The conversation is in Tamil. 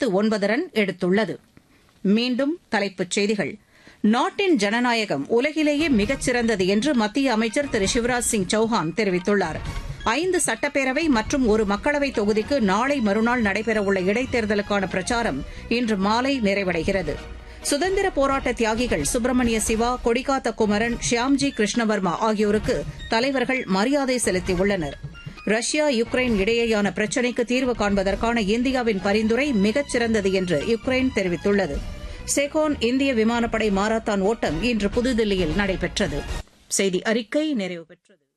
இருபத்து ஒன்பது ரன் எடுத்துள்ளது மீண்டும் தலைப்புச் செய்திகள் நாட்டின் ஜனநாயகம் உலகிலேயே மிகச்சிறந்தது என்று மத்திய அமைச்சர் திரு சிவராஜ் சிங் சௌஹான் தெரிவித்துள்ளார் ஐந்து சட்டப்பேரவை மற்றும் ஒரு மக்களவைத் தொகுதிக்கு நாளை மறுநாள் நடைபெறவுள்ள இடைத்தேர்தலுக்கான பிரச்சாரம் இன்று மாலை நிறைவடைகிறது சுதந்திர போராட்ட தியாகிகள் சுப்பிரமணிய சிவா கொடிகாத்த குமரன் ஷியாம்ஜி கிருஷ்ணவர்மா ஆகியோருக்கு தலைவர்கள் மரியாதை செலுத்தியுள்ளனர் ரஷ்யா யுக்ரைன் இடையேயான பிரச்சினைக்கு தீர்வு காண்பதற்கான இந்தியாவின் பரிந்துரை மிகச்சிறந்தது என்று யுக்ரைன் தெரிவித்துள்ளது செகோன் இந்திய விமானப்படை மாரத்தான் ஓட்டம் இன்று புதுதில்லியில் நடைபெற்றது செய்தி அறிக்கை நிறைவு பெற்றது